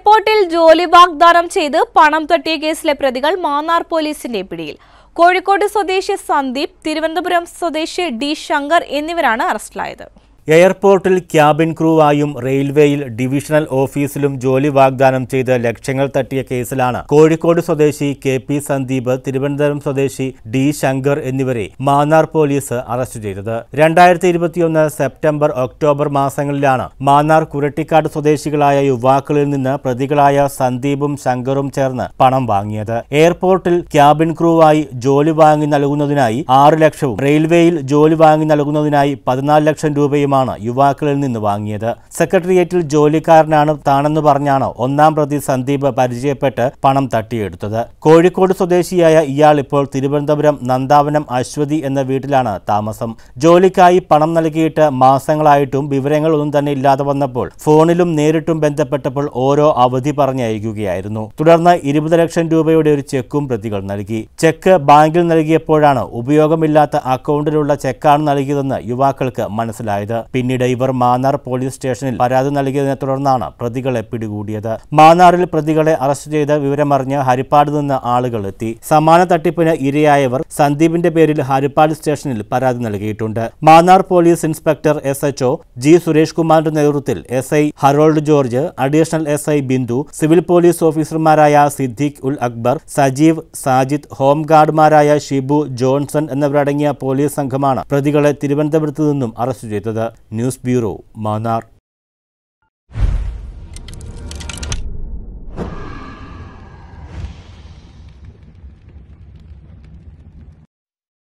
എയർപോർട്ടിൽ ജോലി വാഗ്ദാനം ചെയ്ത് പണം തട്ടിയ കേസിലെ പ്രതികൾ മാന്നാർ പോലീസിന്റെ പിടിയിൽ കോഴിക്കോട് സ്വദേശി സന്ദീപ് തിരുവനന്തപുരം സ്വദേശി ഡി ശങ്കർ എന്നിവരാണ് അറസ്റ്റിലായത് എയർപോർട്ടിൽ ക്യാബിൻ ക്രൂവായും റെയിൽവേയിൽ ഡിവിഷണൽ ഓഫീസിലും ജോലി വാഗ്ദാനം ചെയ്ത് ലക്ഷങ്ങൾ തട്ടിയ കേസിലാണ് കോഴിക്കോട് സ്വദേശി കെ പി സന്ദീപ് തിരുവനന്തപുരം സ്വദേശി ഡി ശങ്കർ എന്നിവരെ മാന്നാർ പോലീസ് അറസ്റ്റ് ചെയ്തത് രണ്ടായിരത്തി ഇരുപത്തിയൊന്ന് സെപ്റ്റംബർ ഒക്ടോബർ മാസങ്ങളിലാണ് മാന്നാർ കുരട്ടിക്കാട് സ്വദേശികളായ യുവാക്കളിൽ നിന്ന് പ്രതികളായ സന്ദീപും ശങ്കറും ചേർന്ന് പണം വാങ്ങിയത് എയർപോർട്ടിൽ ക്യാബിൻ ക്രൂവായി ജോലി വാങ്ങി നൽകുന്നതിനായി ആറ് ലക്ഷവും റെയിൽവേയിൽ ജോലി വാങ്ങി നൽകുന്നതിനായി പതിനാല് ലക്ഷം രൂപയുമാണ് യുവാക്കളിൽ നിന്ന് വാങ്ങിയത് സെക്രട്ടേറിയറ്റിൽ ജോലിക്കാരനാണ് താനെന്ന് പറഞ്ഞാണ് ഒന്നാം പ്രതി സന്ദീപ് പരിചയപ്പെട്ട് പണം തട്ടിയെടുത്തത് കോഴിക്കോട് സ്വദേശിയായ ഇയാൾ ഇപ്പോൾ തിരുവനന്തപുരം നന്ദാവനം അശ്വതി എന്ന വീട്ടിലാണ് താമസം ജോലിക്കായി പണം നൽകിയിട്ട് മാസങ്ങളായിട്ടും വിവരങ്ങളൊന്നും തന്നെ ഇല്ലാതെ വന്നപ്പോൾ ഫോണിലും നേരിട്ടും ബന്ധപ്പെട്ടപ്പോൾ ഓരോ അവധി പറഞ്ഞയക്കുകയായിരുന്നു തുടർന്ന് ഇരുപത് ലക്ഷം രൂപയുടെ ഒരു ചെക്കും പ്രതികൾ നൽകി ചെക്ക് ബാങ്കിൽ നൽകിയപ്പോഴാണ് ഉപയോഗമില്ലാത്ത അക്കൗണ്ടിലുള്ള ചെക്കാണ് നൽകിയതെന്ന് യുവാക്കൾക്ക് മനസ്സിലായത് പിന്നീട് ഇവർ മാന്നാർ പോലീസ് സ്റ്റേഷനിൽ പരാതി നൽകിയതിനെ തുടർന്നാണ് പ്രതികളെ പിടികൂടിയത് മാന്നാറിൽ പ്രതികളെ അറസ്റ്റ് ചെയ്ത് വിവരമറിഞ്ഞ് ഹരിപ്പാട് നിന്ന് ആളുകൾ എത്തി സമാന തട്ടിപ്പിന് ഇരയായവർ സന്ദീപിന്റെ പേരിൽ ഹരിപ്പാട് സ്റ്റേഷനിൽ പരാതി നൽകിയിട്ടുണ്ട് Mannar police inspector S H O G Suresh കുമാറിന്റെ നേതൃത്വത്തിൽ S I Harold George additional S I Bindu civil police ഓഫീസർമാരായ സിദ്ദീഖ് ഉൽ അക്ബർ സജീവ് സാജിദ് ഹോംഗാർഡുമാരായ ഷിബു ജോൺസൺ എന്നിവരടങ്ങിയ പോലീസ് സംഘമാണ് പ്രതികളെ തിരുവനന്തപുരത്ത് നിന്നും അറസ്റ്റ് ചെയ്തത് ന്യൂസ് ബ്യൂറോ മാന്നാർ